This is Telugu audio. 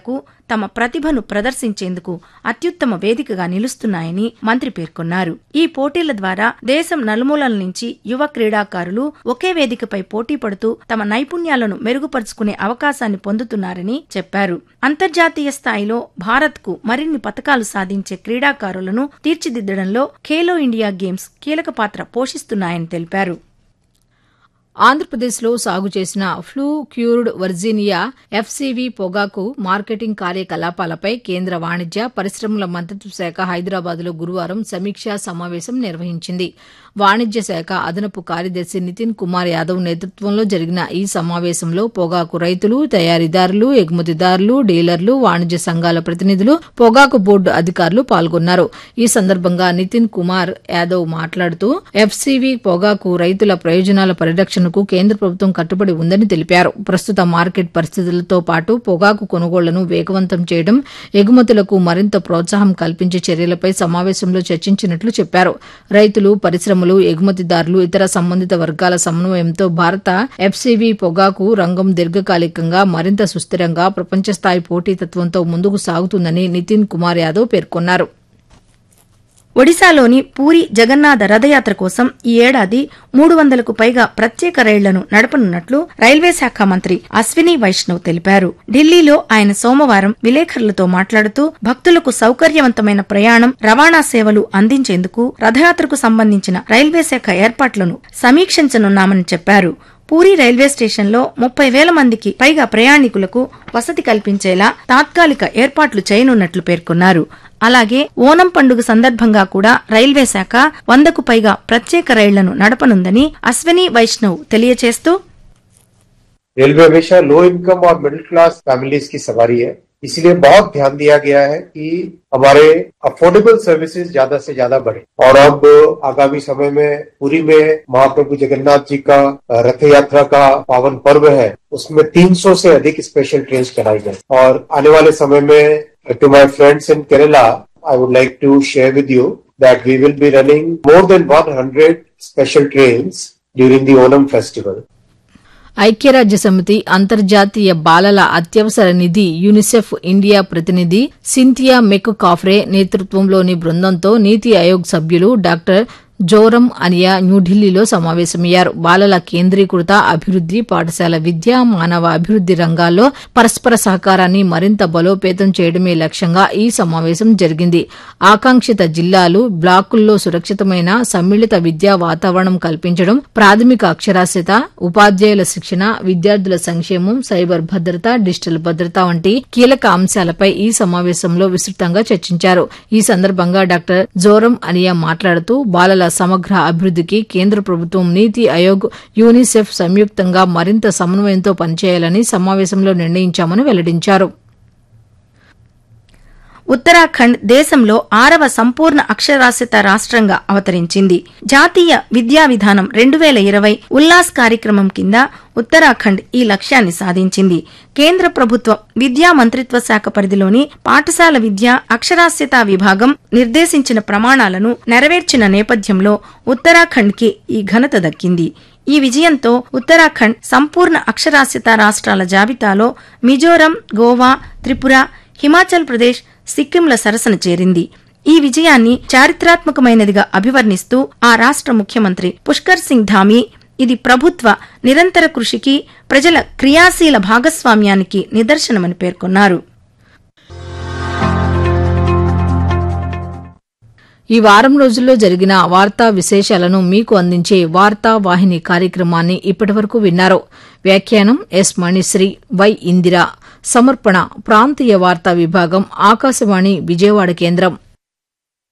క్రీడాకారులకు తమ ప్రతిభను ప్రదర్శించేందుకు అత్యుత్తమ వేదికగా నిలుస్తున్నాయని మంత్రి పేర్కొన్నారు ఈ పోటీల ద్వారా దేశం నలుమూలల నుంచి యువ క్రీడాకారులు ఒకే వేదికపై పోటీ పడుతూ తమ నైపుణ్యాలను మెరుగుపరుచుకునే అవకాశాన్ని పొందుతున్నారని చెప్పారు అంతర్జాతీయ స్థాయిలో భారత్కు మరిన్ని పతకాలు సాధించే క్రీడాకారులను తీర్చిదిద్దడంలో ఖేలో ఇండియా గేమ్స్ కీలక పాత్ర పోషిస్తున్నాయని తెలిపారు ఆంధ్రప్రదేశ్లో సాగు చేసిన ఫ్లూ క్యూర్డ్ వర్జీనియా ఎఫ్సీవీ పొగాకు మార్కెటింగ్ కార్యకలాపాలపై కేంద్ర వాణిజ్య పరిశ్రమల మంత్రిత్వ శాఖ హైదరాబాద్లో గురువారం సమీక్షా సమావేశం నిర్వహించింది వాణిజ్య శాఖ అదనపు కార్యదర్శి నితిన్ కుమార్ యాదవ్ నేతృత్వంలో జరిగిన ఈ సమావేశంలో పొగాకు రైతులు తయారీదారులు ఎగుమతిదారులు డీలర్లు వాణిజ్య సంఘాల ప్రతినిధులు పొగాకు బోర్డు అధికారులు పాల్గొన్నారు ఈ సందర్భంగా నితిన్ కుమార్ యాదవ్ మాట్లాడుతూ ఎఫ్సీవీ పొగాకు రైతుల ప్రయోజనాల పరిరక్షణకు కేంద్ర ప్రభుత్వం కట్టుబడి ఉందని తెలిపారు ప్రస్తుత మార్కెట్ పరిస్థితులతో పాటు పొగాకు కొనుగోళ్లను వేగవంతం చేయడం ఎగుమతులకు మరింత ప్రోత్సాహం కల్పించే చర్యలపై సమావేశంలో చర్చించినట్లు చెప్పారు రైతులు పరిశ్రమలు ఎగుమతిదారులు ఇతర సంబంధిత వర్గాల సమన్వయంతో భారత ఎఫ్సీవీ పొగాకు రంగం దీర్ఘకాలికంగా మరింత సుస్థిరంగా ప్రపంచస్థాయి పోటీతత్వంతో ముందుకు సాగుతుందని నితిన్ కుమార్ యాదవ్ పేర్కొన్నారు ఒడిశాలోని పూరి జగన్నాథ రథయాత్ర కోసం ఈ ఏడాది మూడు వందలకు పైగా ప్రత్యేక రైళ్లను నడపనున్నట్లు రైల్వే శాఖ మంత్రి అశ్విని వైష్ణవ్ తెలిపారు ఢిల్లీలో ఆయన సోమవారం విలేకరులతో మాట్లాడుతూ భక్తులకు సౌకర్యవంతమైన ప్రయాణం రవాణా సేవలు అందించేందుకు రథయాత్రకు సంబంధించిన రైల్వే శాఖ ఏర్పాట్లను సమీక్షించనున్నామని చెప్పారు పూరి రైల్వే స్టేషన్లో ముప్పై వేల మందికి పైగా ప్రయాణికులకు వసతి కల్పించేలా తాత్కాలిక ఏర్పాట్లు చేయనున్నట్లు పేర్కొన్నారు అలాగే ఓనం పండుగ సందర్భంగా కూడా రైల్వే శాఖ వందకు పైగా ప్రత్యేక రైళ్లను నడపనుందని అశ్విని వైష్ణవ్ తెలియచేస్తూ रेलवे हमेशा लो इनकम और मिडिल क्लास फैमिलीज की सवारी है इसलिए बहुत ध्यान दिया गया है कि हमारे अफोर्डेबल सर्विसेज ज्यादा से ज्यादा बढ़े और अब आगामी समय में पूरी में महाप्रभु जगन्नाथ जी का रथ यात्रा का पावन पर्व है उसमें 300 से अधिक स्पेशल ट्रेन चलाई गई और आने वाले समय में to my friends in Kerala I would like to share with you that we will be running more than 100 special trains during the Onam festival. ఐక్యరాజ్య సమితి అంతర్జాతీయ బాలల అత్యవసర నిధి యూనిసెఫ్ ఇండియా ప్రతినిధి సింథియా మెక్ కాఫ్రే నేతృత్వంలోని బృందంతో నీతి ఆయోగ్ సభ్యులు డాక్టర్ జోరం అనియా న్యూఢిల్లీలో సమావేశమయ్యారు బాలల కేంద్రీకృత అభివృద్ది పాఠశాల విద్య మానవ అభివృద్ది రంగాల్లో పరస్పర సహకారాన్ని మరింత బలోపేతం చేయడమే లక్ష్యంగా ఈ సమావేశం జరిగింది ఆకాంక్షిత జిల్లాలు బ్లాకుల్లో సురక్షితమైన సమ్మిళిత విద్యా వాతావరణం కల్పించడం ప్రాథమిక అక్షరాస్యత ఉపాధ్యాయుల శిక్షణ విద్యార్థుల సంక్షేమం సైబర్ భద్రత డిజిటల్ భద్రత వంటి కీలక అంశాలపై ఈ సమావేశంలో విస్తృతంగా చర్చించారు ఈ సందర్భంగా డాక్టర్ జోరం అనియా మాట్లాడుతూ బాలల సమగ్ర అభివృద్దికి కేంద్ర ప్రభుత్వం నీతి ఆయోగ్ యూనిసెఫ్ సంయుక్తంగా మరింత సమన్వయంతో పనిచేయాలని సమావేశంలో నిర్ణయించామని వెల్లడించారు ఉత్తరాఖండ్ దేశంలో ఆరవ సంపూర్ణ అక్షరాస్యత రాష్ట్రంగా అవతరించింది జాతీయ విద్యా విధానం రెండు వేల ఇరవై ఉల్లాస్ కార్యక్రమం కింద ఉత్తరాఖండ్ ఈ లక్ష్యాన్ని సాధించింది కేంద్ర ప్రభుత్వ విద్యా మంత్రిత్వ శాఖ పరిధిలోని పాఠశాల విద్య అక్షరాస్యత విభాగం నిర్దేశించిన ప్రమాణాలను నెరవేర్చిన నేపథ్యంలో ఉత్తరాఖండ్ కి ఈ ఘనత దక్కింది ఈ విజయంతో ఉత్తరాఖండ్ సంపూర్ణ అక్షరాస్యత రాష్ట్రాల జాబితాలో మిజోరం గోవా త్రిపుర హిమాచల్ ప్రదేశ్ సిక్కింల సరసన చేరింది ఈ విజయాన్ని చారిత్రాత్మకమైనదిగా అభివర్ణిస్తూ ఆ రాష్ట్ర ముఖ్యమంత్రి పుష్కర్ సింగ్ ధామీ ఇది ప్రభుత్వ నిరంతర కృషికి ప్రజల క్రియాశీల భాగస్వామ్యానికి నిదర్శనమని పేర్కొన్నారు ఈ వారం రోజుల్లో జరిగిన వార్తా విశేషాలను మీకు అందించే వార్తా వాహిని కార్యక్రమాన్ని ఇప్పటివరకు విన్నారు వ్యాఖ్యానం ఎస్ మణిశ్రీ వై ఇందిర సమర్పణ ప్రాంతీయ వార్తా విభాగం ఆకాశవాణి విజయవాడ కేంద్రం